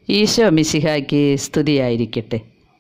ഈശോ മിശിഹായ്ക്ക് സ്തുതിയായിരിക്കട്ടെ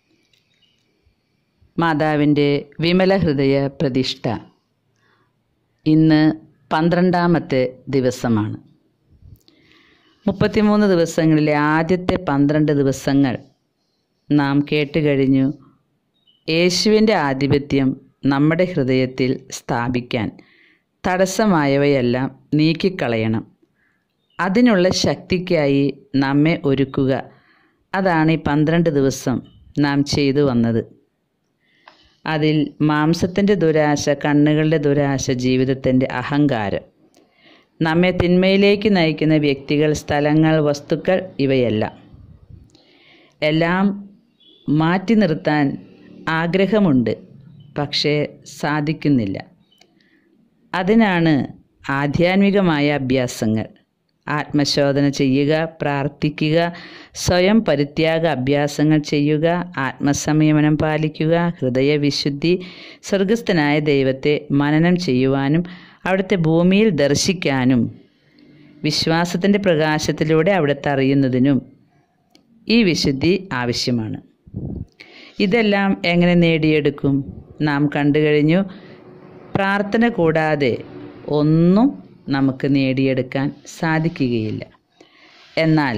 മാതാവിൻ്റെ വിമല ഹൃദയ പ്രതിഷ്ഠ ഇന്ന് പന്ത്രണ്ടാമത്തെ ദിവസമാണ് മുപ്പത്തിമൂന്ന് ദിവസങ്ങളിലെ ആദ്യത്തെ പന്ത്രണ്ട് ദിവസങ്ങൾ നാം കേട്ടുകഴിഞ്ഞു യേശുവിൻ്റെ ആധിപത്യം നമ്മുടെ ഹൃദയത്തിൽ സ്ഥാപിക്കാൻ തടസ്സമായവയെല്ലാം നീക്കിക്കളയണം അതിനുള്ള ശക്തിക്കായി നമ്മെ ഒരുക്കുക അതാണ് ഈ പന്ത്രണ്ട് ദിവസം നാം ചെയ്തു വന്നത് അതിൽ മാംസത്തിൻ്റെ ദുരാശ കണ്ണുകളുടെ ദുരാശ ജീവിതത്തിൻ്റെ അഹങ്കാരം നമ്മെ തിന്മയിലേക്ക് നയിക്കുന്ന വ്യക്തികൾ സ്ഥലങ്ങൾ വസ്തുക്കൾ ഇവയെല്ലാം എല്ലാം മാറ്റി നിർത്താൻ ആഗ്രഹമുണ്ട് പക്ഷേ സാധിക്കുന്നില്ല അതിനാണ് ആധ്യാത്മികമായ അഭ്യാസങ്ങൾ ആത്മശോധന ചെയ്യുക പ്രാർത്ഥിക്കുക സ്വയം പരിത്യാഗ അഭ്യാസങ്ങൾ ചെയ്യുക ആത്മസംയമനം പാലിക്കുക ഹൃദയവിശുദ്ധി സ്വർഗസ്ഥനായ ദൈവത്തെ മനനം ചെയ്യുവാനും അവിടുത്തെ ഭൂമിയിൽ ദർശിക്കാനും വിശ്വാസത്തിൻ്റെ പ്രകാശത്തിലൂടെ അവിടുത്തെ അറിയുന്നതിനും ഈ വിശുദ്ധി ആവശ്യമാണ് ഇതെല്ലാം എങ്ങനെ നേടിയെടുക്കും നാം കണ്ടു കഴിഞ്ഞു പ്രാർത്ഥന കൂടാതെ ഒന്നും നമുക്ക് നേടിയെടുക്കാൻ സാധിക്കുകയില്ല എന്നാൽ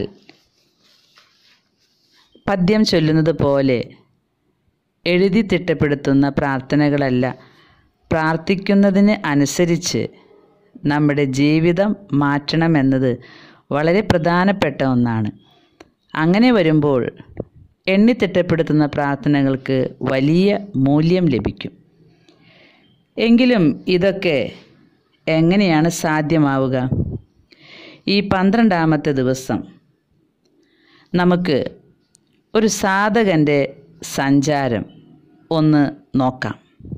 പദ്യം ചൊല്ലുന്നത് പോലെ എഴുതി തിട്ടപ്പെടുത്തുന്ന പ്രാർത്ഥനകളല്ല പ്രാർത്ഥിക്കുന്നതിന് അനുസരിച്ച് നമ്മുടെ ജീവിതം മാറ്റണമെന്നത് വളരെ പ്രധാനപ്പെട്ട ഒന്നാണ് അങ്ങനെ വരുമ്പോൾ എണ്ണിത്തിട്ടപ്പെടുത്തുന്ന പ്രാർത്ഥനകൾക്ക് വലിയ മൂല്യം ലഭിക്കും എങ്കിലും ഇതൊക്കെ എങ്ങനെയാണ് സാധ്യമാവുക ഈ പന്ത്രണ്ടാമത്തെ ദിവസം നമുക്ക് ഒരു സാധകൻ്റെ സഞ്ചാരം ഒന്ന് നോക്കാം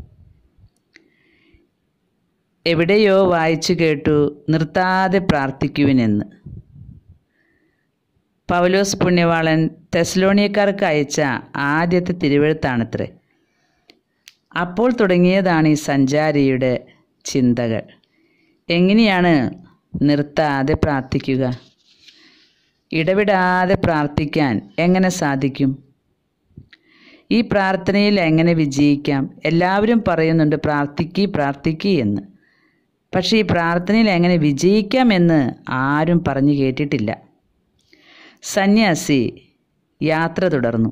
എവിടെയോ വായിച്ചു കേട്ടു നിർത്താതെ പ്രാർത്ഥിക്കുവിനെന്ന് പൗലോസ് പുണ്യവാളൻ തെസ്ലോണിയക്കാർക്ക് അയച്ച ആദ്യത്തെ തിരുവഴുത്താണത്രേ അപ്പോൾ തുടങ്ങിയതാണ് ഈ സഞ്ചാരിയുടെ ചിന്തകൾ എങ്ങനെയാണ് നിർത്താതെ പ്രാർത്ഥിക്കുക ഇടവിടാതെ പ്രാർത്ഥിക്കാൻ എങ്ങനെ സാധിക്കും ഈ പ്രാർത്ഥനയിൽ എങ്ങനെ വിജയിക്കാം എല്ലാവരും പറയുന്നുണ്ട് പ്രാർത്ഥിക്കി പ്രാർത്ഥിക്കി എന്ന് പക്ഷേ ഈ പ്രാർത്ഥനയിൽ എങ്ങനെ വിജയിക്കാം എന്ന് ആരും പറഞ്ഞു കേട്ടിട്ടില്ല സന്യാസി യാത്ര തുടർന്നു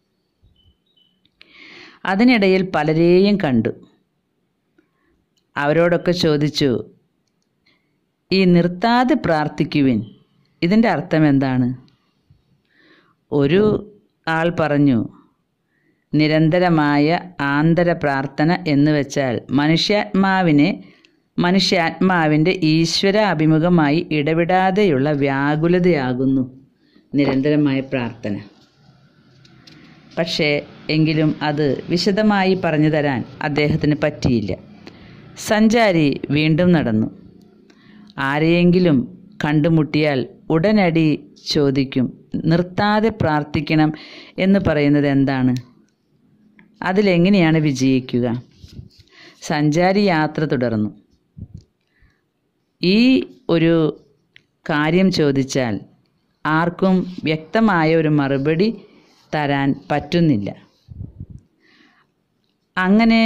അതിനിടയിൽ പലരെയും കണ്ടു അവരോടൊക്കെ ചോദിച്ചു ഈ നിർത്താതെ പ്രാർത്ഥിക്കുവിൻ ഇതിൻ്റെ അർത്ഥം എന്താണ് ഒരു ആൾ പറഞ്ഞു നിരന്തരമായ ആന്തര പ്രാർത്ഥന എന്ന് വെച്ചാൽ മനുഷ്യാത്മാവിനെ മനുഷ്യാത്മാവിൻ്റെ ഈശ്വര അഭിമുഖമായി ഇടപെടാതെയുള്ള വ്യാകുലതയാകുന്നു നിരന്തരമായ പ്രാർത്ഥന പക്ഷേ എങ്കിലും അത് വിശദമായി പറഞ്ഞു തരാൻ അദ്ദേഹത്തിന് പറ്റിയില്ല സഞ്ചാരി വീണ്ടും നടന്നു ആരെയെങ്കിലും കണ്ടുമുട്ടിയാൽ ഉടനടി ചോദിക്കും നിർത്താതെ പ്രാർത്ഥിക്കണം എന്ന് പറയുന്നത് എന്താണ് അതിലെങ്ങനെയാണ് വിജയിക്കുക സഞ്ചാരി യാത്ര തുടർന്നു ഈ ഒരു കാര്യം ചോദിച്ചാൽ ആർക്കും വ്യക്തമായ ഒരു മറുപടി തരാൻ പറ്റുന്നില്ല അങ്ങനെ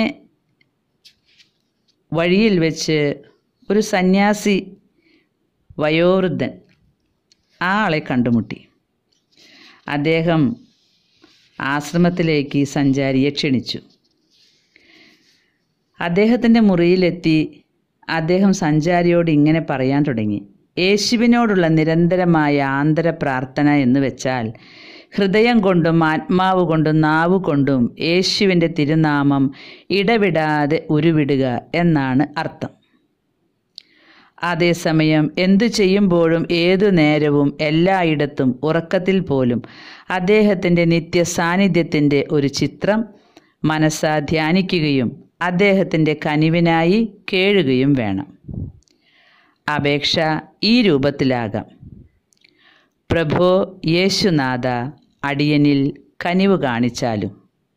വഴിയിൽ വെച്ച് ഒരു സന്യാസി വയോവൃദ്ധൻ ആ ആളെ കണ്ടുമുട്ടി അദ്ദേഹം ആശ്രമത്തിലേക്ക് സഞ്ചാരിയെ ക്ഷണിച്ചു അദ്ദേഹത്തിൻ്റെ മുറിയിലെത്തി അദ്ദേഹം സഞ്ചാരിയോട് ഇങ്ങനെ പറയാൻ തുടങ്ങി യേശുവിനോടുള്ള നിരന്തരമായ ആന്തര പ്രാർത്ഥന എന്ന് വെച്ചാൽ ഹൃദയം കൊണ്ടും ആത്മാവ് കൊണ്ടും നാവ് കൊണ്ടും യേശുവിൻ്റെ തിരുനാമം ഇടവിടാതെ ഉരുവിടുക എന്നാണ് അർത്ഥം അതേസമയം എന്തു ചെയ്യുമ്പോഴും ഏതു നേരവും എല്ലായിടത്തും ഉറക്കത്തിൽ പോലും അദ്ദേഹത്തിൻ്റെ നിത്യ സാന്നിധ്യത്തിൻ്റെ ഒരു ചിത്രം മനസ്സാ ധ്യാനിക്കുകയും അദ്ദേഹത്തിൻ്റെ കനിവിനായി കേഴുകയും വേണം അപേക്ഷ ഈ രൂപത്തിലാകാം പ്രഭോ യേശുനാഥ അടിയനിൽ കനിവ് കാണിച്ചാലും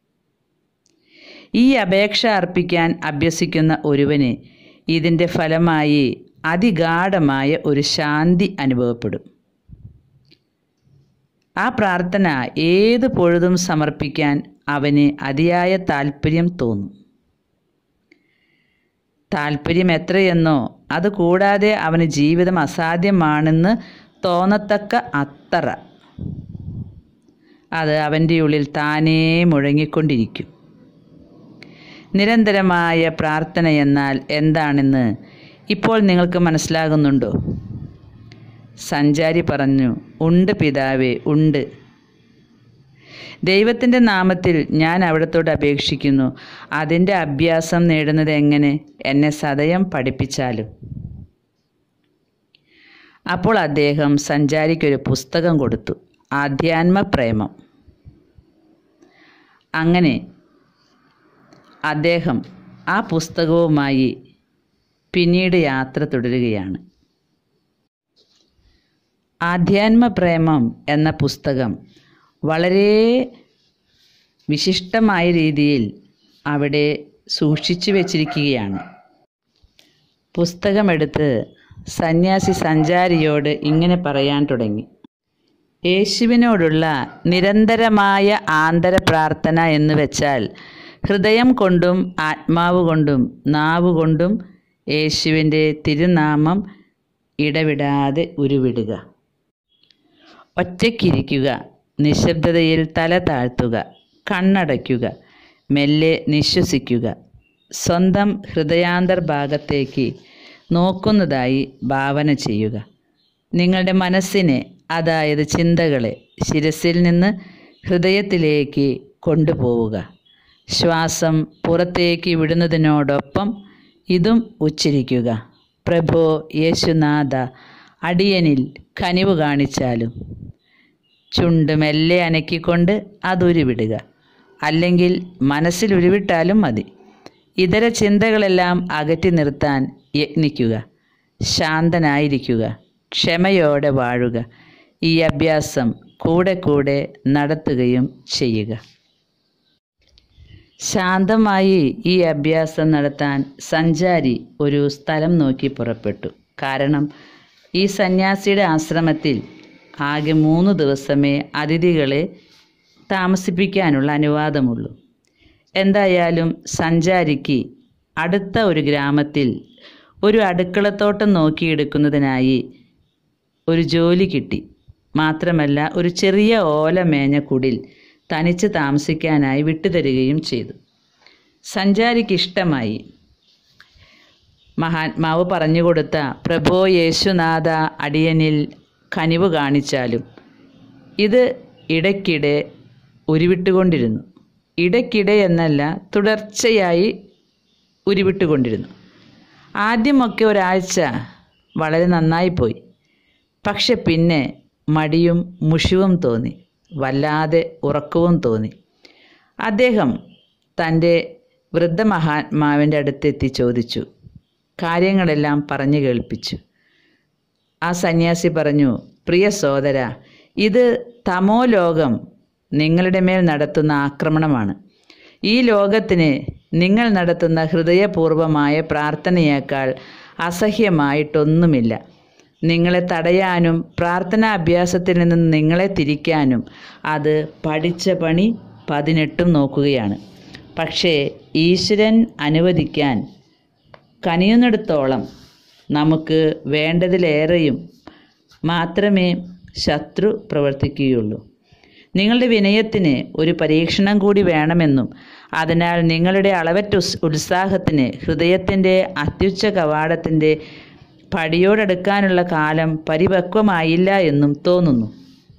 ഈ അപേക്ഷ അർപ്പിക്കാൻ അഭ്യസിക്കുന്ന ഒരുവന് ഇതിൻ്റെ ഫലമായി അതിഗാഠമായ ഒരു ശാന്തി അനുഭവപ്പെടും ആ പ്രാർത്ഥന ഏത് പൊഴുതും സമർപ്പിക്കാൻ അവന് അതിയായ താല്പര്യം തോന്നും താല്പര്യം എത്രയെന്നോ അത് കൂടാതെ അവന് ജീവിതം അസാധ്യമാണെന്ന് തോന്നത്തക്ക അത്ര അത് അവൻ്റെ ഉള്ളിൽ താനേ മുഴങ്ങിക്കൊണ്ടിരിക്കും നിരന്തരമായ പ്രാർത്ഥന എന്നാൽ എന്താണെന്ന് ഇപ്പോൾ നിങ്ങൾക്ക് മനസ്സിലാകുന്നുണ്ടോ സഞ്ചാരി പറഞ്ഞു ഉണ്ട് പിതാവേ ഉണ്ട് ദൈവത്തിൻ്റെ നാമത്തിൽ ഞാൻ അവിടത്തോട് അപേക്ഷിക്കുന്നു അതിൻ്റെ അഭ്യാസം നേടുന്നത് എങ്ങനെ എന്നെ സദയം പഠിപ്പിച്ചാലും അപ്പോൾ അദ്ദേഹം സഞ്ചാരിക്കൊരു പുസ്തകം കൊടുത്തു ആധ്യാത്മ പ്രേമം അങ്ങനെ അദ്ദേഹം ആ പുസ്തകവുമായി പിന്നീട് യാത്ര തുടരുകയാണ് ആധ്യാത്മ പ്രേമം എന്ന പുസ്തകം വളരെ വിശിഷ്ടമായ രീതിയിൽ അവിടെ സൂക്ഷിച്ചു വച്ചിരിക്കുകയാണ് പുസ്തകമെടുത്ത് സന്യാസി സഞ്ചാരിയോട് ഇങ്ങനെ പറയാൻ തുടങ്ങി യേശുവിനോടുള്ള നിരന്തരമായ ആന്തര പ്രാർത്ഥന എന്ന് വെച്ചാൽ ഹൃദയം കൊണ്ടും ആത്മാവ് കൊണ്ടും നാവ് കൊണ്ടും യേശുവിൻ്റെ തിരുനാമം ഇടവിടാതെ ഉരുവിടുക ഒറ്റയ്ക്കിരിക്കുക നിശബ്ദതയിൽ തല താഴ്ത്തുക കണ്ണടയ്ക്കുക മെല്ലെ നിശ്വസിക്കുക സ്വന്തം ഹൃദയാന്തർഭാഗത്തേക്ക് നോക്കുന്നതായി ഭാവന ചെയ്യുക നിങ്ങളുടെ മനസ്സിനെ അതായത് ചിന്തകളെ ശിരസിൽ നിന്ന് ഹൃദയത്തിലേക്ക് കൊണ്ടുപോവുക ശ്വാസം പുറത്തേക്ക് വിടുന്നതിനോടൊപ്പം ഇതും ഉച്ചരിക്കുക പ്രഭോ യേശുനാഥ അടിയനിൽ കനിവ് കാണിച്ചാലും ചുണ്ട് മെല്ലെ അനക്കിക്കൊണ്ട് അതുരുവിടുക അല്ലെങ്കിൽ മനസ്സിൽ ഉരുവിട്ടാലും മതി ഇതര ചിന്തകളെല്ലാം അകറ്റി നിർത്താൻ യത്നിക്കുക ശാന്തനായിരിക്കുക ക്ഷമയോടെ വാഴുക ഈ അഭ്യാസം കൂടെ കൂടെ നടത്തുകയും ചെയ്യുക ശാന്തമായി ഈ അഭ്യാസം നടത്താൻ സഞ്ചാരി ഒരു സ്ഥലം നോക്കി പുറപ്പെട്ടു കാരണം ഈ സന്യാസിയുടെ ആശ്രമത്തിൽ ആകെ മൂന്ന് ദിവസമേ അതിഥികളെ താമസിപ്പിക്കാനുള്ള അനുവാദമുള്ളൂ എന്തായാലും സഞ്ചാരിക്ക് അടുത്ത ഒരു ഗ്രാമത്തിൽ ഒരു അടുക്കളത്തോട്ടം നോക്കിയെടുക്കുന്നതിനായി ഒരു ജോലി കിട്ടി മാത്രമല്ല ഒരു ചെറിയ ഓല മേഞ്ഞ കുടിൽ തനിച്ച് താമസിക്കാനായി വിട്ടുതരികയും ചെയ്തു സഞ്ചാരിക്ക് ഇഷ്ടമായി മഹാത്മാവ് പറഞ്ഞുകൊടുത്ത പ്രഭോ യേശുനാഥ അടിയനിൽ കനിവ് കാണിച്ചാലും ഇത് ഇടയ്ക്കിടെ ഉരുവിട്ടുകൊണ്ടിരുന്നു ഇടയ്ക്കിടെ എന്നല്ല തുടർച്ചയായി ഉരുവിട്ടുകൊണ്ടിരുന്നു ആദ്യമൊക്കെ ഒരാഴ്ച വളരെ നന്നായിപ്പോയി പക്ഷെ പിന്നെ മടിയും മുഷിവും തോന്നി വല്ലാതെ ഉറക്കവും തോന്നി അദ്ദേഹം തൻ്റെ വൃദ്ധമഹാത്മാവിൻ്റെ അടുത്തെത്തി ചോദിച്ചു കാര്യങ്ങളെല്ലാം പറഞ്ഞു കേൾപ്പിച്ചു ആ സന്യാസി പറഞ്ഞു പ്രിയ സോദര ഇത് തമോ ലോകം നിങ്ങളുടെ മേൽ നടത്തുന്ന ആക്രമണമാണ് ഈ ലോകത്തിന് നിങ്ങൾ നടത്തുന്ന ഹൃദയപൂർവമായ പ്രാർത്ഥനയേക്കാൾ അസഹ്യമായിട്ടൊന്നുമില്ല നിങ്ങളെ തടയാനും പ്രാർത്ഥനാ അഭ്യാസത്തിൽ നിന്ന് നിങ്ങളെ തിരിക്കാനും അത് പഠിച്ച പണി പതിനെട്ടും നോക്കുകയാണ് പക്ഷേ ഈശ്വരൻ അനുവദിക്കാൻ കനിയുന്നിടത്തോളം നമുക്ക് വേണ്ടതിലേറെയും മാത്രമേ ശത്രു പ്രവർത്തിക്കുകയുള്ളൂ നിങ്ങളുടെ വിനയത്തിന് ഒരു പരീക്ഷണം കൂടി വേണമെന്നും അതിനാൽ നിങ്ങളുടെ അളവറ്റ ഉസ് ഉത്സാഹത്തിന് ഹൃദയത്തിൻ്റെ അത്യുച്ച കവാടത്തിൻ്റെ പടിയോടടുക്കാനുള്ള കാലം പരിപക്വമായില്ല എന്നും തോന്നുന്നു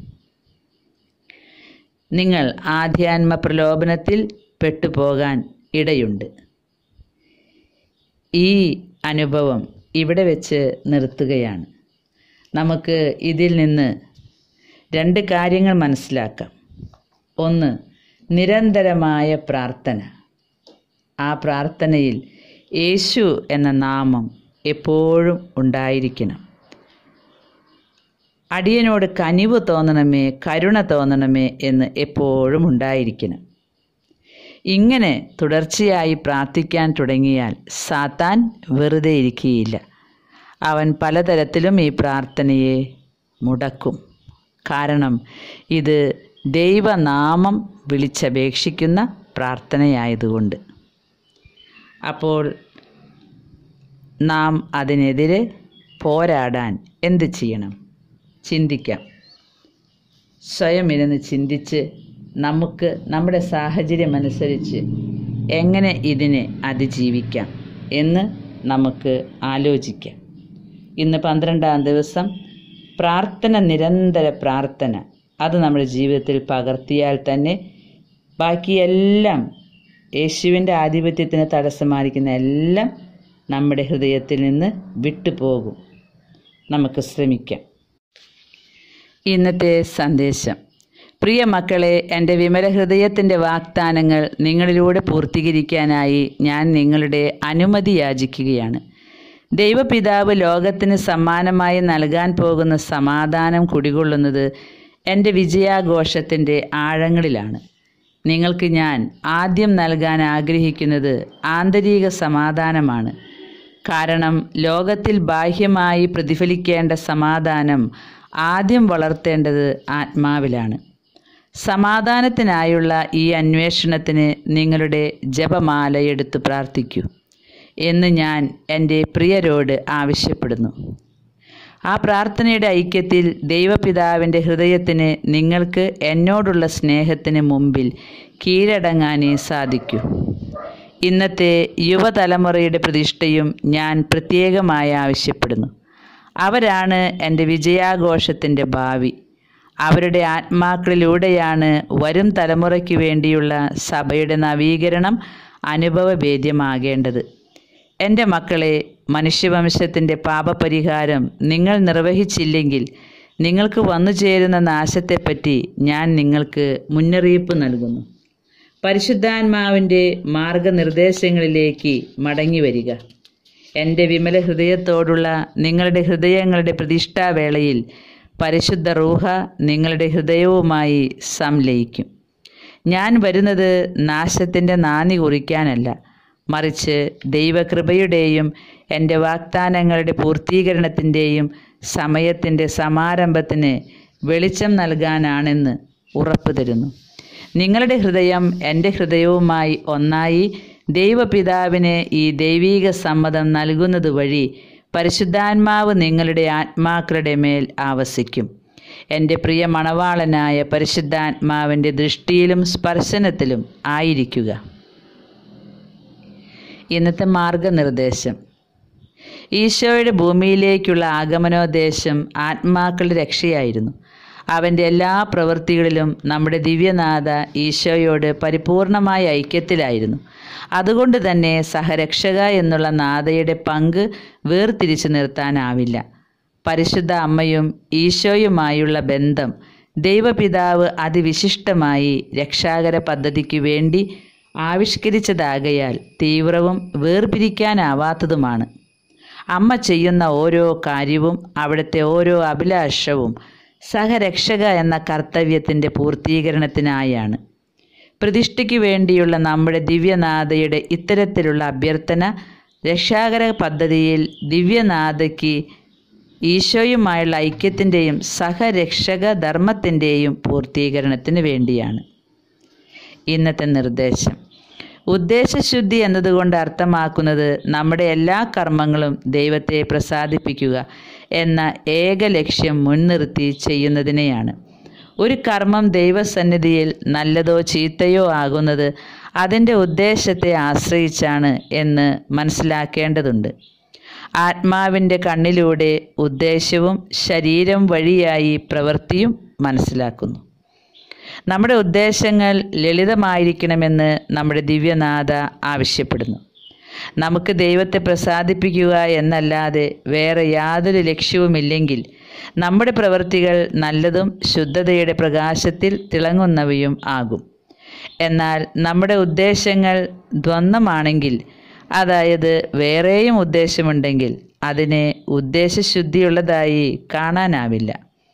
നിങ്ങൾ ആധ്യാത്മ പ്രലോഭനത്തിൽ പെട്ടുപോകാൻ ഇടയുണ്ട് ഈ അനുഭവം ഇവിടെ വെച്ച് നിർത്തുകയാണ് നമുക്ക് ഇതിൽ നിന്ന് രണ്ട് കാര്യങ്ങൾ മനസ്സിലാക്കാം ഒന്ന് നിരന്തരമായ പ്രാർത്ഥന ആ പ്രാർത്ഥനയിൽ യേശു എന്ന നാമം എപ്പോഴും ഉണ്ടായിരിക്കണം അടിയനോട് കനിവ് തോന്നണമേ കരുണ തോന്നണമേ എന്ന് എപ്പോഴും ഉണ്ടായിരിക്കണം ഇങ്ങനെ തുടർച്ചയായി പ്രാർത്ഥിക്കാൻ തുടങ്ങിയാൽ സാത്താൻ വെറുതെ ഇരിക്കുകയില്ല അവൻ പലതരത്തിലും ഈ പ്രാർത്ഥനയെ മുടക്കും കാരണം ഇത് ദൈവനാമം വിളിച്ചപേക്ഷിക്കുന്ന പ്രാർത്ഥനയായതുകൊണ്ട് അപ്പോൾ നാം അതിനെതിരെ പോരാടാൻ എന്ത് ചെയ്യണം ചിന്തിക്കാം സ്വയം ഇരുന്ന് ചിന്തിച്ച് നമുക്ക് നമ്മുടെ സാഹചര്യം അനുസരിച്ച് എങ്ങനെ ഇതിനെ അതിജീവിക്കാം എന്ന് നമുക്ക് ആലോചിക്കാം ഇന്ന് പന്ത്രണ്ടാം ദിവസം പ്രാർത്ഥന നിരന്തര പ്രാർത്ഥന അത് നമ്മുടെ ജീവിതത്തിൽ പകർത്തിയാൽ തന്നെ ബാക്കിയെല്ലാം യേശുവിൻ്റെ ആധിപത്യത്തിന് തടസ്സമായിരിക്കുന്ന എല്ലാം നമ്മുടെ ഹൃദയത്തിൽ നിന്ന് വിട്ടുപോകും നമുക്ക് ശ്രമിക്കാം ഇന്നത്തെ സന്ദേശം പ്രിയ മക്കളെ എൻ്റെ വിമല ഹൃദയത്തിൻ്റെ വാഗ്ദാനങ്ങൾ നിങ്ങളിലൂടെ പൂർത്തീകരിക്കാനായി ഞാൻ നിങ്ങളുടെ അനുമതി യാചിക്കുകയാണ് ദൈവപിതാവ് ലോകത്തിന് സമ്മാനമായി നൽകാൻ പോകുന്ന സമാധാനം കുടികൊള്ളുന്നത് എൻ്റെ വിജയാഘോഷത്തിൻ്റെ ആഴങ്ങളിലാണ് നിങ്ങൾക്ക് ഞാൻ ആദ്യം നൽകാൻ ആഗ്രഹിക്കുന്നത് ആന്തരിക സമാധാനമാണ് കാരണം ലോകത്തിൽ ബാഹ്യമായി പ്രതിഫലിക്കേണ്ട സമാധാനം ആദ്യം വളർത്തേണ്ടത് ആത്മാവിലാണ് സമാധാനത്തിനായുള്ള ഈ അന്വേഷണത്തിന് നിങ്ങളുടെ ജപമാല എടുത്ത് പ്രാർത്ഥിക്കൂ എന്ന് ഞാൻ എൻ്റെ പ്രിയരോട് ആവശ്യപ്പെടുന്നു ആ പ്രാർത്ഥനയുടെ ഐക്യത്തിൽ ദൈവപിതാവിൻ്റെ ഹൃദയത്തിന് നിങ്ങൾക്ക് എന്നോടുള്ള സ്നേഹത്തിന് മുമ്പിൽ കീഴടങ്ങാനേ സാധിക്കൂ ഇന്നത്തെ യുവതലമുറയുടെ പ്രതിഷ്ഠയും ഞാൻ പ്രത്യേകമായി ആവശ്യപ്പെടുന്നു അവരാണ് എൻ്റെ വിജയാഘോഷത്തിൻ്റെ ഭാവി അവരുടെ ആത്മാക്കളിലൂടെയാണ് വരും തലമുറയ്ക്ക് വേണ്ടിയുള്ള സഭയുടെ നവീകരണം അനുഭവവേദ്യമാകേണ്ടത് എൻ്റെ മക്കളെ മനുഷ്യവംശത്തിൻ്റെ പാപപരിഹാരം നിങ്ങൾ നിർവഹിച്ചില്ലെങ്കിൽ നിങ്ങൾക്ക് വന്നു ചേരുന്ന നാശത്തെപ്പറ്റി ഞാൻ നിങ്ങൾക്ക് മുന്നറിയിപ്പ് നൽകുന്നു പരിശുദ്ധാത്മാവിൻ്റെ മാർഗനിർദ്ദേശങ്ങളിലേക്ക് മടങ്ങി വരിക എൻ്റെ വിമല ഹൃദയത്തോടുള്ള നിങ്ങളുടെ ഹൃദയങ്ങളുടെ പ്രതിഷ്ഠാവേളയിൽ പരിശുദ്ധ റൂഹ നിങ്ങളുടെ ഹൃദയവുമായി സംലയിക്കും ഞാൻ വരുന്നത് നാശത്തിൻ്റെ നാന്ദി കുറിക്കാനല്ല മറിച്ച് ദൈവകൃപയുടെയും എൻ്റെ വാഗ്ദാനങ്ങളുടെ പൂർത്തീകരണത്തിൻ്റെയും സമയത്തിൻ്റെ സമാരംഭത്തിന് വെളിച്ചം നൽകാനാണെന്ന് ഉറപ്പു തരുന്നു നിങ്ങളുടെ ഹൃദയം എൻ്റെ ഹൃദയവുമായി ഒന്നായി ദൈവപിതാവിന് ഈ ദൈവീക സമ്മതം നൽകുന്നത് വഴി പരിശുദ്ധാത്മാവ് നിങ്ങളുടെ ആത്മാക്കളുടെ മേൽ ആവസിക്കും എൻ്റെ പ്രിയ മണവാളനായ പരിശുദ്ധാത്മാവിൻ്റെ ദൃഷ്ടിയിലും സ്പർശനത്തിലും ആയിരിക്കുക ഇന്നത്തെ മാർഗനിർദ്ദേശം ഈശോയുടെ ഭൂമിയിലേക്കുള്ള ആഗമനോദ്ദേശം ആത്മാക്കളുടെ രക്ഷയായിരുന്നു അവൻ്റെ എല്ലാ പ്രവൃത്തികളിലും നമ്മുടെ ദിവ്യനാഥ ഈശോയോട് പരിപൂർണമായ ഐക്യത്തിലായിരുന്നു അതുകൊണ്ട് തന്നെ സഹരക്ഷക എന്നുള്ള നാഥയുടെ പങ്ക് വേർതിരിച്ചു നിർത്താനാവില്ല പരിശുദ്ധ അമ്മയും ഈശോയുമായുള്ള ബന്ധം ദൈവപിതാവ് അതിവിശിഷ്ടമായി രക്ഷാകര പദ്ധതിക്ക് വേണ്ടി ആവിഷ്കരിച്ചതാകയാൽ തീവ്രവും വേർപിരിക്കാനാവാത്തതുമാണ് അമ്മ ചെയ്യുന്ന ഓരോ കാര്യവും അവിടുത്തെ ഓരോ അഭിലാഷവും സഹരക്ഷക എന്ന കർത്തവ്യത്തിൻ്റെ പൂർത്തീകരണത്തിനായാണ് പ്രതിഷ്ഠയ്ക്ക് വേണ്ടിയുള്ള നമ്മുടെ ദിവ്യനാഥയുടെ ഇത്തരത്തിലുള്ള അഭ്യർത്ഥന രക്ഷാകര പദ്ധതിയിൽ ദിവ്യനാഥയ്ക്ക് ഈശോയുമായുള്ള ഐക്യത്തിൻ്റെയും സഹരക്ഷക ധർമ്മത്തിൻ്റെയും പൂർത്തീകരണത്തിന് വേണ്ടിയാണ് ഇന്നത്തെ നിർദ്ദേശം ഉദ്ദേശശുദ്ധി എന്നതുകൊണ്ട് അർത്ഥമാക്കുന്നത് നമ്മുടെ എല്ലാ കർമ്മങ്ങളും ദൈവത്തെ പ്രസാദിപ്പിക്കുക എന്ന ഏക ലക്ഷ്യം മുൻനിർത്തി ചെയ്യുന്നതിനെയാണ് ഒരു കർമ്മം ദൈവസന്നിധിയിൽ നല്ലതോ ചീത്തയോ ആകുന്നത് അതിൻ്റെ ഉദ്ദേശത്തെ ആശ്രയിച്ചാണ് എന്ന് മനസ്സിലാക്കേണ്ടതുണ്ട് ആത്മാവിൻ്റെ കണ്ണിലൂടെ ഉദ്ദേശവും ശരീരം വഴിയായി പ്രവൃത്തിയും മനസ്സിലാക്കുന്നു നമ്മുടെ ഉദ്ദേശങ്ങൾ ലളിതമായിരിക്കണമെന്ന് നമ്മുടെ ദിവ്യനാഥ ആവശ്യപ്പെടുന്നു നമുക്ക് ദൈവത്തെ പ്രസാദിപ്പിക്കുക എന്നല്ലാതെ വേറെ യാതൊരു ലക്ഷ്യവുമില്ലെങ്കിൽ നമ്മുടെ പ്രവൃത്തികൾ നല്ലതും ശുദ്ധതയുടെ പ്രകാശത്തിൽ തിളങ്ങുന്നവയും ആകും എന്നാൽ നമ്മുടെ ഉദ്ദേശങ്ങൾ ദ്വന്ദ്മാണെങ്കിൽ അതായത് വേറെയും ഉദ്ദേശമുണ്ടെങ്കിൽ അതിനെ ഉദ്ദേശശുദ്ധിയുള്ളതായി കാണാനാവില്ല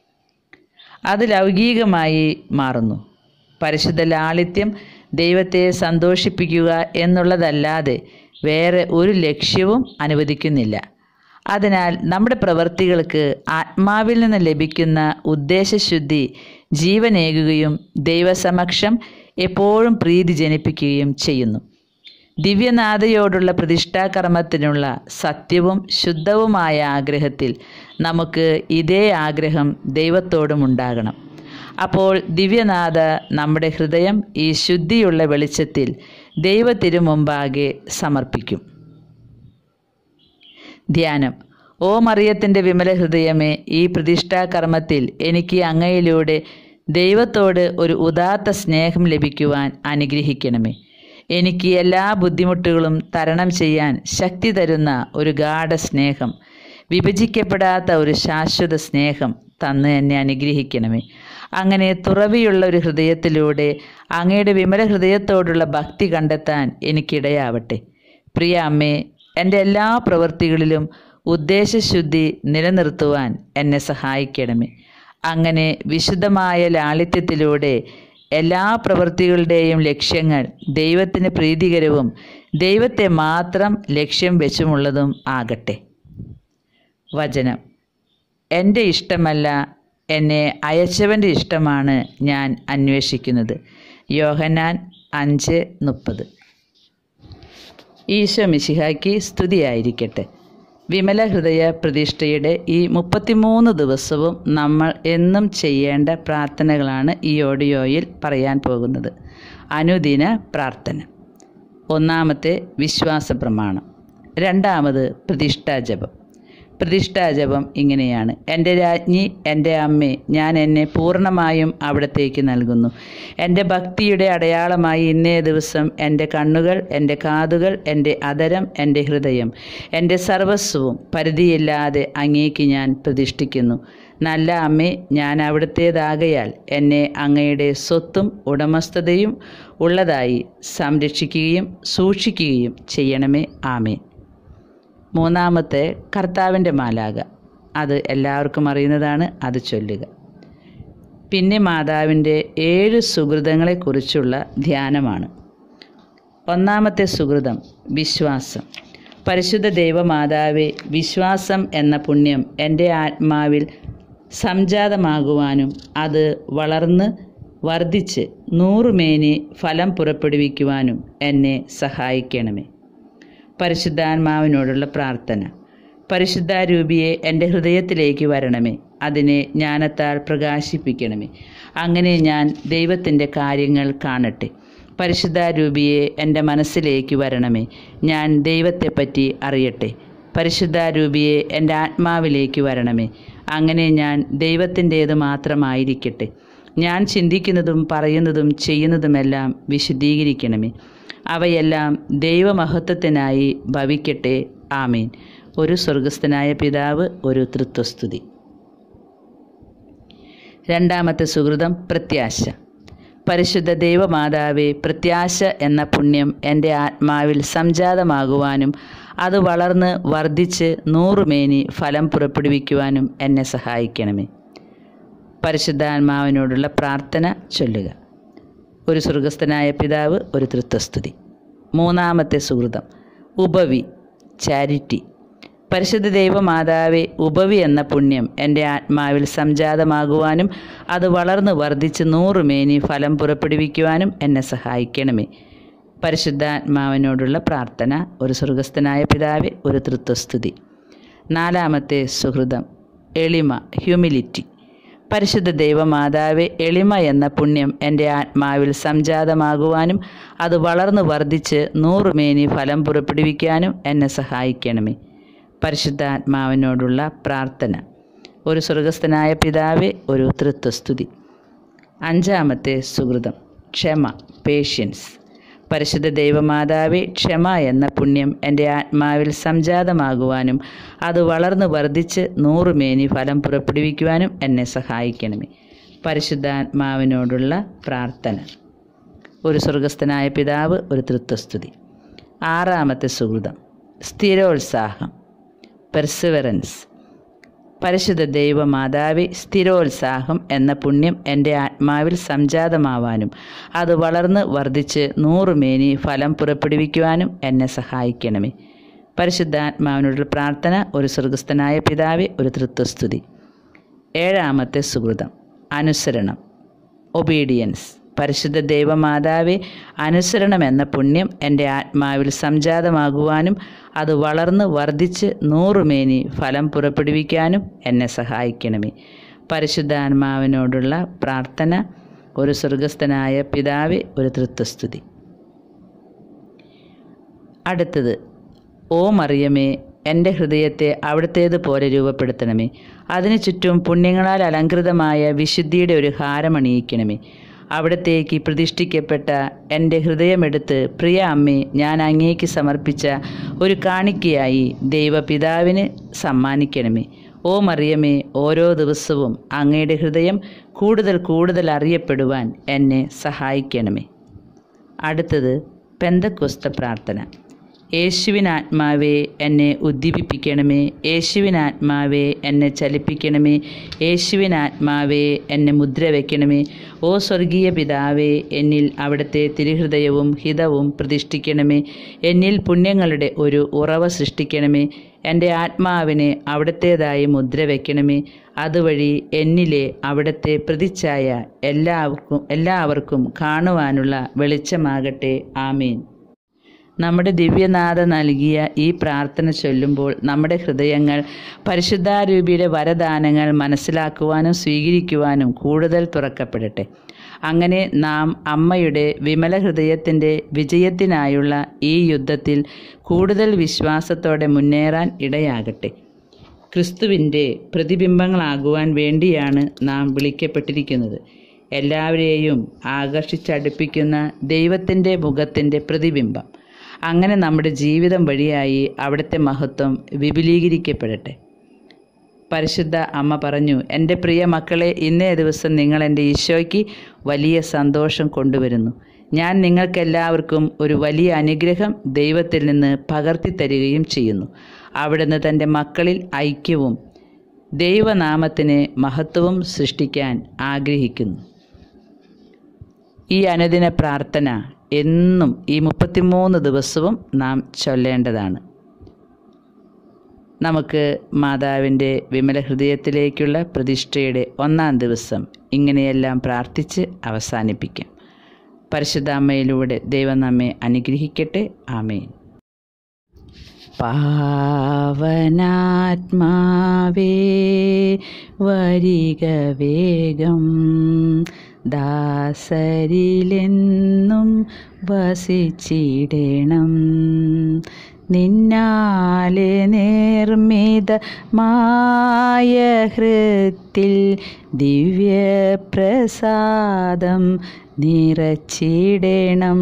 അത് ലൗകികമായി മാറുന്നു പരിശുദ്ധ ലാളിത്യം ദൈവത്തെ സന്തോഷിപ്പിക്കുക എന്നുള്ളതല്ലാതെ വേറെ ഒരു ലക്ഷ്യവും അനുവദിക്കുന്നില്ല അതിനാൽ നമ്മുടെ പ്രവൃത്തികൾക്ക് ആത്മാവിൽ നിന്ന് ലഭിക്കുന്ന ഉദ്ദേശശുദ്ധി ജീവനേകുകയും ദൈവസമക്ഷം എപ്പോഴും പ്രീതി ജനിപ്പിക്കുകയും ചെയ്യുന്നു ദിവ്യനാഥയോടുള്ള പ്രതിഷ്ഠാകർമ്മത്തിനുള്ള സത്യവും ശുദ്ധവുമായ ആഗ്രഹത്തിൽ നമുക്ക് ഇതേ ആഗ്രഹം ദൈവത്തോടും ഉണ്ടാകണം അപ്പോൾ ദിവ്യനാഥ നമ്മുടെ ഹൃദയം ഈ ശുദ്ധിയുള്ള വെളിച്ചത്തിൽ ദൈവത്തിനു മുമ്പാകെ സമർപ്പിക്കും ധ്യാനം ഓ മറിയത്തിൻ്റെ വിമല ഹൃദയമേ ഈ പ്രതിഷ്ഠാകർമ്മത്തിൽ എനിക്ക് അങ്ങയിലൂടെ ദൈവത്തോട് ഒരു ഉദാത്ത സ്നേഹം ലഭിക്കുവാൻ അനുഗ്രഹിക്കണമേ എനിക്ക് എല്ലാ ബുദ്ധിമുട്ടുകളും തരണം ചെയ്യാൻ ശക്തി തരുന്ന ഒരു ഗാഠ സ്നേഹം വിഭജിക്കപ്പെടാത്ത ഒരു ശാശ്വത സ്നേഹം തന്ന് എന്നെ അനുഗ്രഹിക്കണമേ അങ്ങനെ തുറവിയുള്ള ഒരു ഹൃദയത്തിലൂടെ അങ്ങയുടെ വിമല ഹൃദയത്തോടുള്ള ഭക്തി കണ്ടെത്താൻ എനിക്കിടയാവട്ടെ പ്രിയ അമ്മേ എൻ്റെ എല്ലാ പ്രവൃത്തികളിലും ഉദ്ദേശശുദ്ധി നിലനിർത്തുവാൻ എന്നെ സഹായിക്കണമേ അങ്ങനെ വിശുദ്ധമായ ലാളിത്യത്തിലൂടെ എല്ലാ പ്രവൃത്തികളുടെയും ലക്ഷ്യങ്ങൾ ദൈവത്തിന് പ്രീതികരവും ദൈവത്തെ മാത്രം ലക്ഷ്യം വെച്ചുമുള്ളതും ആകട്ടെ വചനം എൻ്റെ ഇഷ്ടമല്ല എന്നെ അയച്ചവൻ്റെ ഇഷ്ടമാണ് ഞാൻ അന്വേഷിക്കുന്നത് യോഹന്നാൻ അഞ്ച് മുപ്പത് ഈശോ മിശിഹായ്ക്ക് സ്തുതിയായിരിക്കട്ടെ വിമല ഹൃദയ പ്രതിഷ്ഠയുടെ ഈ മുപ്പത്തിമൂന്ന് ദിവസവും നമ്മൾ എന്നും ചെയ്യേണ്ട പ്രാർത്ഥനകളാണ് ഈ ഓഡിയോയിൽ പറയാൻ പോകുന്നത് അനുദിന പ്രാർത്ഥന ഒന്നാമത്തെ വിശ്വാസ പ്രമാണം രണ്ടാമത് പ്രതിഷ്ഠാജപം പ്രതിഷ്ഠാജപം ഇങ്ങനെയാണ് എൻ്റെ രാജ്ഞി എൻ്റെ അമ്മേ ഞാൻ എന്നെ പൂർണ്ണമായും അവിടത്തേക്ക് നൽകുന്നു എൻ്റെ ഭക്തിയുടെ അടയാളമായി ഇന്നേ ദിവസം എൻ്റെ കണ്ണുകൾ എൻ്റെ കാതുകൾ എൻ്റെ അതരം എൻ്റെ ഹൃദയം എൻ്റെ സർവസ്വവും പരിധിയില്ലാതെ അങ്ങേക്ക് ഞാൻ പ്രതിഷ്ഠിക്കുന്നു നല്ല അമ്മേ ഞാൻ അവിടുത്തേതാകയാൽ എന്നെ അങ്ങയുടെ സ്വത്തും ഉടമസ്ഥതയും ഉള്ളതായി സംരക്ഷിക്കുകയും സൂക്ഷിക്കുകയും ചെയ്യണമേ ആമേൻ മൂന്നാമത്തെ കർത്താവിൻ്റെ മാലാക അത് എല്ലാവർക്കും അറിയുന്നതാണ് അത് ചൊല്ലുക പിന്നെ മാതാവിൻ്റെ ഏഴ് സുഹൃതങ്ങളെക്കുറിച്ചുള്ള ധ്യാനമാണ് ഒന്നാമത്തെ സുഹൃതം വിശ്വാസം പരിശുദ്ധ ദൈവമാതാവെ വിശ്വാസം എന്ന പുണ്യം എൻ്റെ ആത്മാവിൽ സംജാതമാകുവാനും അത് വളർന്ന് വർദ്ധിച്ച് നൂറുമേനി ഫലം പുറപ്പെടുവിക്കുവാനും എന്നെ സഹായിക്കണമേ പരിശുദ്ധാത്മാവിനോടുള്ള പ്രാർത്ഥന പരിശുദ്ധാരൂപിയെ എൻ്റെ ഹൃദയത്തിലേക്ക് വരണമേ അതിനെ ജ്ഞാനത്താൽ പ്രകാശിപ്പിക്കണമേ അങ്ങനെ ഞാൻ ദൈവത്തിൻ്റെ കാര്യങ്ങൾ കാണട്ടെ പരിശുദ്ധാരൂപിയെ എൻ്റെ മനസ്സിലേക്ക് വരണമേ ഞാൻ ദൈവത്തെപ്പറ്റി അറിയട്ടെ പരിശുദ്ധാരൂപിയെ എൻ്റെ ആത്മാവിലേക്ക് വരണമേ അങ്ങനെ ഞാൻ ദൈവത്തിൻ്റേത് മാത്രമായിരിക്കട്ടെ ഞാൻ ചിന്തിക്കുന്നതും പറയുന്നതും ചെയ്യുന്നതുമെല്ലാം വിശുദ്ധീകരിക്കണമേ അവയെല്ലാം ദൈവമഹത്വത്തിനായി ഭവിക്കട്ടെ ആമീൻ ഒരു സ്വർഗസ്ഥനായ പിതാവ് ഒരു തൃത്വസ്തുതി രണ്ടാമത്തെ സുഹൃതം പ്രത്യാശ പരിശുദ്ധ ദൈവമാതാവെ പ്രത്യാശ എന്ന പുണ്യം എൻ്റെ ആത്മാവിൽ സംജാതമാകുവാനും അത് വളർന്ന് വർദ്ധിച്ച് നൂറുമേനി ഫലം പുറപ്പെടുവിക്കുവാനും എന്നെ സഹായിക്കണമേ പരിശുദ്ധാത്മാവിനോടുള്ള പ്രാർത്ഥന ചൊല്ലുക ഒരു സ്വർഗസ്ഥനായ പിതാവ് ഒരു തൃത്വസ്തുതി മൂന്നാമത്തെ സുഹൃതം ഉപവി ചാരിറ്റി പരിശുദ്ധ ദൈവമാതാവെ ഉപവി എന്ന പുണ്യം എൻ്റെ ആത്മാവിൽ സംജാതമാകുവാനും അത് വളർന്ന് വർദ്ധിച്ച് നൂറുമേനി ഫലം പുറപ്പെടുവിക്കുവാനും എന്നെ സഹായിക്കണമേ പരിശുദ്ധാത്മാവിനോടുള്ള പ്രാർത്ഥന ഒരു സ്വർഗസ്ഥനായ പിതാവെ ഒരു തൃത്വസ്തുതി നാലാമത്തെ സുഹൃതം എളിമ ഹ്യൂമിലിറ്റി പരിശുദ്ധ ദൈവമാതാവെ എളിമ എന്ന പുണ്യം എൻ്റെ ആത്മാവിൽ സംജാതമാകുവാനും അത് വളർന്നു വർദ്ധിച്ച് നൂറുമേനി ഫലം പുറപ്പെടുവിക്കാനും എന്നെ സഹായിക്കണമേ പരിശുദ്ധാത്മാവിനോടുള്ള പ്രാർത്ഥന ഒരു സ്വർഗസ്ഥനായ പിതാവെ ഒരു തൃത്വസ്തുതി അഞ്ചാമത്തെ സുഹൃതം ക്ഷമ പേഷ്യൻസ് പരിശുദ്ധ ദൈവമാതാവെ ക്ഷമ എന്ന പുണ്യം എൻ്റെ ആത്മാവിൽ സംജാതമാകുവാനും അത് വളർന്നു വർദ്ധിച്ച് നൂറുമേനി ഫലം പുറപ്പെടുവിക്കുവാനും എന്നെ സഹായിക്കണമേ പരിശുദ്ധാത്മാവിനോടുള്ള പ്രാർത്ഥന ഒരു സ്വർഗസ്ഥനായ പിതാവ് ഒരു തൃത്വസ്തുതി ആറാമത്തെ സുഹൃതം സ്ഥിരോത്സാഹം പെർസിവറൻസ് പരിശുദ്ധ ദൈവമാതാവി സ്ഥിരോത്സാഹം എന്ന പുണ്യം എൻ്റെ ആത്മാവിൽ സംജാതമാവാനും അത് വളർന്ന് വർദ്ധിച്ച് നൂറുമേനി ഫലം പുറപ്പെടുവിക്കുവാനും എന്നെ സഹായിക്കണമേ പരിശുദ്ധാത്മാവിനോടുള്ള പ്രാർത്ഥന ഒരു സ്വർഗസ്ഥനായ പിതാവെ ഒരു തൃത്വസ്തുതി ഏഴാമത്തെ സുഹൃതം അനുസരണം ഒബീഡിയൻസ് പരിശുദ്ധ ദൈവമാതാവെ അനുസരണം എന്ന പുണ്യം എൻ്റെ ആത്മാവിൽ സംജാതമാകുവാനും അത് വളർന്ന് വർദ്ധിച്ച് നൂറുമേനി ഫലം പുറപ്പെടുവിക്കാനും എന്നെ സഹായിക്കണമേ പരിശുദ്ധാത്മാവിനോടുള്ള പ്രാർത്ഥന ഒരു സ്വർഗസ്ഥനായ പിതാവെ ഒരു തൃത്വസ്തുതി അടുത്തത് ഓ മറിയമേ എൻ്റെ ഹൃദയത്തെ അവിടുത്തേതുപോലെ രൂപപ്പെടുത്തണമേ അതിനു ചുറ്റും പുണ്യങ്ങളാൽ അലങ്കൃതമായ വിശുദ്ധിയുടെ ഒരു ഹാരമണിയിക്കണമേ അവിടത്തേക്ക് പ്രതിഷ്ഠിക്കപ്പെട്ട എൻ്റെ ഹൃദയമെടുത്ത് പ്രിയ അമ്മേ ഞാൻ അങ്ങേക്ക് സമർപ്പിച്ച ഒരു കാണിക്കയായി ദൈവപിതാവിന് സമ്മാനിക്കണമേ ഓ മറിയമേ ഓരോ ദിവസവും അങ്ങയുടെ ഹൃദയം കൂടുതൽ കൂടുതൽ അറിയപ്പെടുവാൻ എന്നെ സഹായിക്കണമേ അടുത്തത് പെന്തക്കുസ്ത പ്രാർത്ഥന യേശുവിനാത്മാവേ എന്നെ ഉദ്ദീപിപ്പിക്കണമേ യേശുവിനാത്മാവേ എന്നെ ചലിപ്പിക്കണമേ യേശുവിനാത്മാവേ എന്നെ മുദ്ര വയ്ക്കണമേ ഓ സ്വർഗീയ പിതാവേ എന്നിൽ അവിടുത്തെ തിരുഹൃദയവും ഹിതവും പ്രതിഷ്ഠിക്കണമേ എന്നിൽ പുണ്യങ്ങളുടെ ഒരു ഉറവ സൃഷ്ടിക്കണമേ എൻ്റെ ആത്മാവിനെ അവിടത്തേതായി മുദ്ര വയ്ക്കണമേ അതുവഴി എന്നിലെ അവിടുത്തെ പ്രതിച്ഛായ എല്ലാവർക്കും എല്ലാവർക്കും കാണുവാനുള്ള വെളിച്ചമാകട്ടെ ആമീൻ നമ്മുടെ ദിവ്യനാഥ നൽകിയ ഈ പ്രാർത്ഥന ചൊല്ലുമ്പോൾ നമ്മുടെ ഹൃദയങ്ങൾ പരിശുദ്ധാരൂപിയുടെ വരദാനങ്ങൾ മനസ്സിലാക്കുവാനും സ്വീകരിക്കുവാനും കൂടുതൽ തുറക്കപ്പെടട്ടെ അങ്ങനെ നാം അമ്മയുടെ വിമല ഹൃദയത്തിൻ്റെ വിജയത്തിനായുള്ള ഈ യുദ്ധത്തിൽ കൂടുതൽ വിശ്വാസത്തോടെ മുന്നേറാൻ ഇടയാകട്ടെ ക്രിസ്തുവിൻ്റെ പ്രതിബിംബങ്ങളാകുവാൻ വേണ്ടിയാണ് നാം വിളിക്കപ്പെട്ടിരിക്കുന്നത് എല്ലാവരെയും ആകർഷിച്ചടുപ്പിക്കുന്ന ദൈവത്തിൻ്റെ മുഖത്തിൻ്റെ പ്രതിബിംബം അങ്ങനെ നമ്മുടെ ജീവിതം വഴിയായി അവിടുത്തെ മഹത്വം വിപുലീകരിക്കപ്പെടട്ടെ പരിശുദ്ധ അമ്മ പറഞ്ഞു എൻ്റെ പ്രിയ മക്കളെ ഇന്നേ ദിവസം നിങ്ങൾ എൻ്റെ ഈശോയ്ക്ക് വലിയ സന്തോഷം കൊണ്ടുവരുന്നു ഞാൻ നിങ്ങൾക്കെല്ലാവർക്കും ഒരു വലിയ അനുഗ്രഹം ദൈവത്തിൽ നിന്ന് പകർത്തി തരികയും ചെയ്യുന്നു അവിടുന്ന് തൻ്റെ മക്കളിൽ ഐക്യവും ദൈവനാമത്തിന് മഹത്വവും സൃഷ്ടിക്കാൻ ആഗ്രഹിക്കുന്നു ഈ അനുദിന പ്രാർത്ഥന എന്നും ഈ മുപ്പത്തിമൂന്ന് ദിവസവും നാം ചൊല്ലേണ്ടതാണ് നമുക്ക് മാതാവിൻ്റെ വിമല ഹൃദയത്തിലേക്കുള്ള പ്രതിഷ്ഠയുടെ ഒന്നാം ദിവസം ഇങ്ങനെയെല്ലാം പ്രാർത്ഥിച്ച് അവസാനിപ്പിക്കാം പരിശുദ്ധ അമ്മയിലൂടെ ദൈവം നമ്മെ അനുഗ്രഹിക്കട്ടെ ആമേൻ പാവനാത്മാവേ വരിക വേഗം ദാസരിലെന്നും വസിച്ചിടണം നിന്നാലെ നിർമ്മിതമായ ഹൃത്തിൽ ദിവ്യപ്രസാദം നിറച്ചിടണം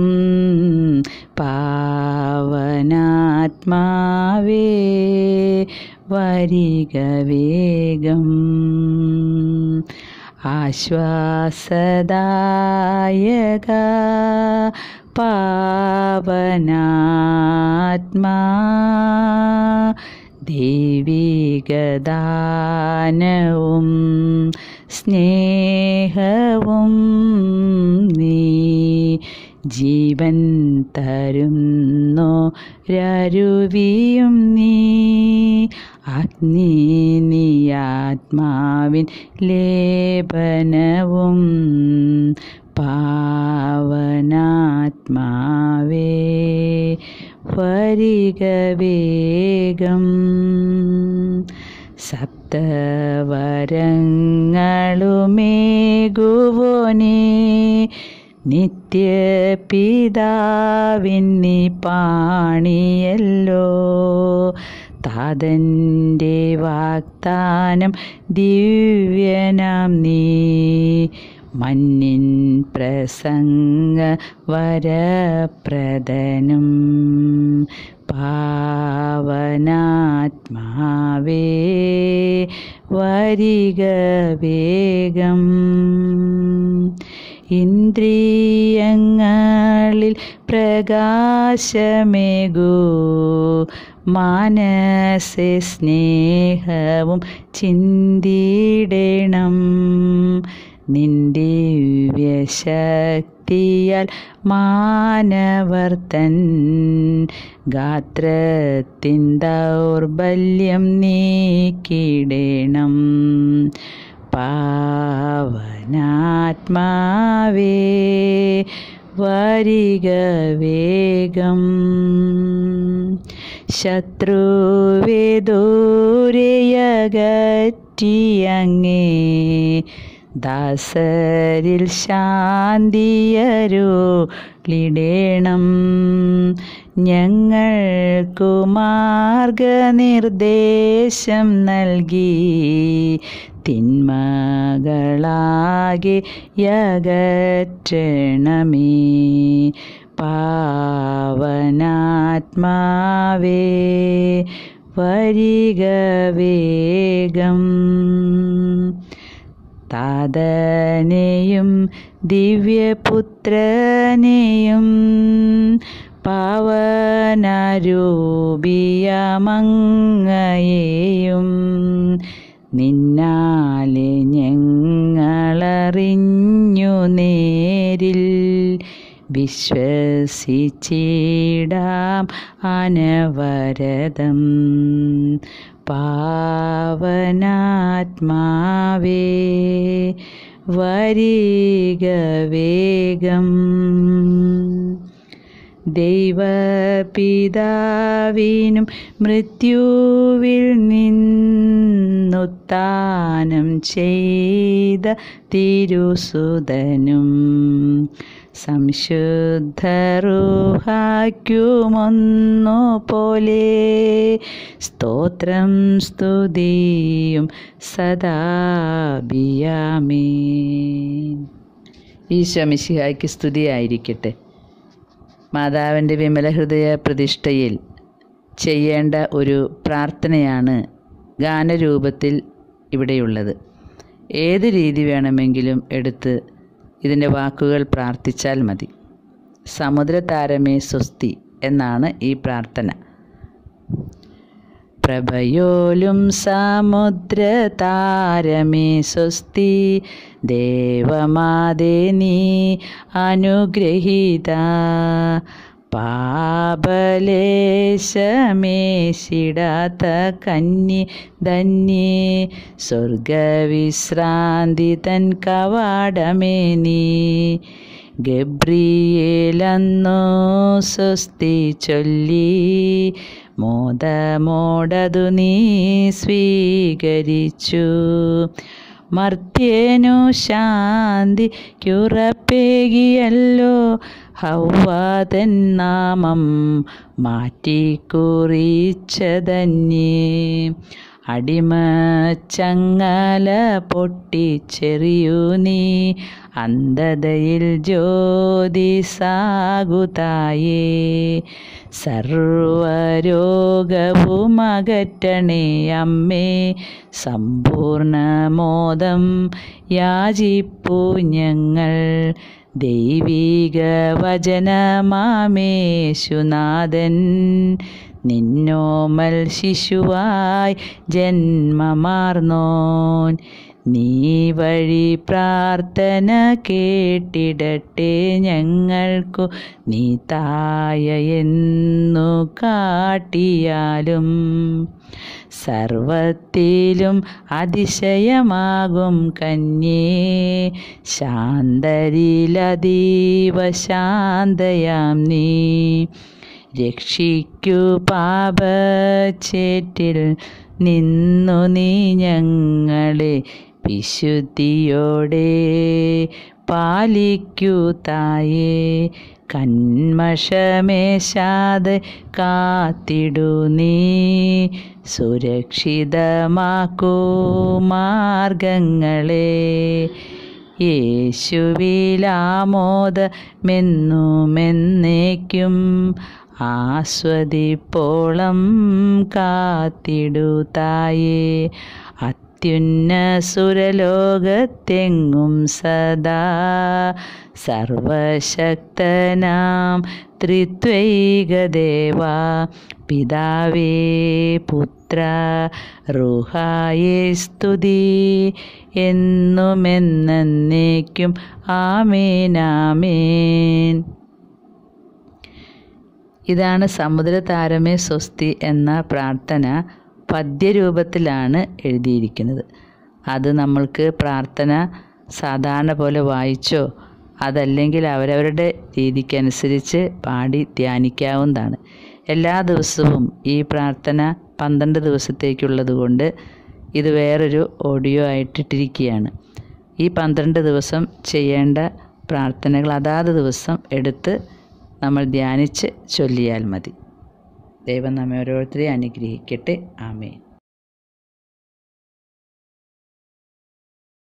പാവനാത്മാവേ വരിക വേഗം ആശ്വാസദായക പാവനാത്മാ ദൈവികദാനവും സ്നേഹവും നീ ജീവൻ തരുന്നോ രരുവിയും നീ അഗ്നി നീ ആത്മാവിൻ ലേപനവും പാവനാത്മാവേ വരിക വേഗം സപ്തവരങ്ങളുമേകുവോനേ നിത്യപിതാവിന്നി പാണിയല്ലോ താതൻ്റെ വാഗ്ദാനം ദിവ്യനാം നീ മന്നിൻ പ്രസംഗ വരപ്രദനം പാവനാത്മാവേ വരിക വേഗം ഇന്ദ്രിയങ്ങളിൽ പ്രകാശമേകൂ മാനസെ സ്നേഹവും ചിന്തിടണം നിന്റെ ദിവ്യശക്തിയാൽ മാനവർ തൻ ഗാത്രത്തിൻ ദൗർബല്യം നീക്കിടേണം പാവനാത്മാവേ വരിക വേഗം ശത്രുവേ ദൂരയകറ്റിയങ്ങേ ദാസരിൽ ശാന്തിയരുളിടേണം ഞങ്ങൾക്കു മാർഗനിർദ്ദേശം നൽകി തിന്മകളാകെ യകറ്റണമേ പാവനാത്മാവേ വരിക വേഗം താതനെയും ദിവ്യപുത്രനെയും പാവനരൂപിയമങ്ങയെയും നിന്നാലെ ഞങ്ങളറിഞ്ഞു നേരിൽ വിശ്വസിച്ചിടാം അനവരതം പാവനാത്മാവേ വരിക വേഗം ദൈവപിതാവിനും മൃത്യുവിൽ നിന്നുത്താനം ചെയ്ത തിരുസുതനും സംശുദ്ധറുഹാക്കുമൊന്നു പോലെ സ്തോത്രം സ്തുതിയും സദാബിയാമേ ഈശോ മിശിഹായ്ക്ക് സ്തുതിയായിരിക്കട്ടെ മാതാവിൻ്റെ വിമല ഹൃദയ പ്രതിഷ്ഠയിൽ ചെയ്യേണ്ട ഒരു പ്രാർത്ഥനയാണ് ഗാനരൂപത്തിൽ ഇവിടെയുള്ളത് ഏത് രീതി വേണമെങ്കിലും എടുത്ത് ഇതിൻ്റെ വാക്കുകൾ പ്രാർത്ഥിച്ചാൽ മതി സമുദ്രതാരമേ സ്വസ്തി എന്നാണ് ഈ പ്രാർത്ഥന പ്രഭയോലും സമുദ്രതാരമേ സ്വസ്തി ദേവമാതേ നീ അനുഗ്രഹീത പാപലേശമേശിടാത്ത കന്നി ധന്യേ സ്വർഗവിശ്രാന്തി തൻ കവാടമേ നീ ഗബ്രിയേലന്നു സ്വസ്തി ചൊല്ലി മോദമോടതു നീ സ്വീകരിച്ചു മർത്യനു ശാന്തി കുറപ്പേകിയല്ലോ ഹൗവാതൻ നാമം മാറ്റിക്കുറിച്ചതന്യേ അടിമച്ചങ്ങല പൊട്ടിച്ചെറിയു നീ അന്ധതയിൽ ജ്യോതി സാകുതായേ സർവരോഗവും അകറ്റണേ അമ്മേ സമ്പൂർണമോദം യാചിപ്പു ഞങ്ങൾ ദൈവിക വചനമാമേശുനാഥൻ നിന്നോമൽ ശിശുവായി ജന്മമാർന്നോൻ നീ വഴി പ്രാർത്ഥന കേട്ടിടട്ടെ ഞങ്ങൾക്കു നീ തായ എന്നു കാട്ടിയാലും സർവത്തിലും അതിശയമാകും കന്യേ ശാന്തരിലതീവ ശാന്തയാം നീ രക്ഷിക്കൂ പാപച്ചേറ്റിൽ നിന്നു നീ ഞങ്ങളെ വിശുദ്ധിയോടെ പാലിക്കൂ തായേ കന്മഷമേശാതെ കാത്തിടു നീ സുരക്ഷിതമാക്കൂ മാർഗങ്ങളെ യേശുവിലാമോദമെന്നുമെന്നേക്കും ആസ്വദിപ്പോളം കാത്തിടു തായേ അത്യുന്ന സുരലോകത്തെങ്ങും സദാ സർവശക്തനാം ത്രിത്വൈകദേവ പിതാവേ പുത്ര പവിത്ര റുഹായേ സ്തുതി എന്നുമെന്നേക്കും ആമേനാമേൻ ഇതാണ് സമുദ്രതാരമേ സ്വസ്തി എന്ന പ്രാർത്ഥന പദ്യരൂപത്തിലാണ് എഴുതിയിരിക്കുന്നത് അത് നമ്മൾക്ക് പ്രാർത്ഥന സാധാരണ പോലെ വായിച്ചോ അതല്ലെങ്കിൽ അവരവരുടെ രീതിക്കനുസരിച്ച് പാടി ധ്യാനിക്കാവുന്നതാണ് എല്ലാ ദിവസവും ഈ പ്രാർത്ഥന പന്ത്രണ്ട് ദിവസത്തേക്കുള്ളത് കൊണ്ട് ഇത് വേറൊരു ഓഡിയോ ആയിട്ടിട്ടിരിക്കുകയാണ് ഈ പന്ത്രണ്ട് ദിവസം ചെയ്യേണ്ട പ്രാർത്ഥനകൾ അതാത് ദിവസം എടുത്ത് നമ്മൾ ധ്യാനിച്ച് ചൊല്ലിയാൽ മതി ദൈവം നമ്മെ ഓരോരുത്തരെയും അനുഗ്രഹിക്കട്ടെ ആമേൻ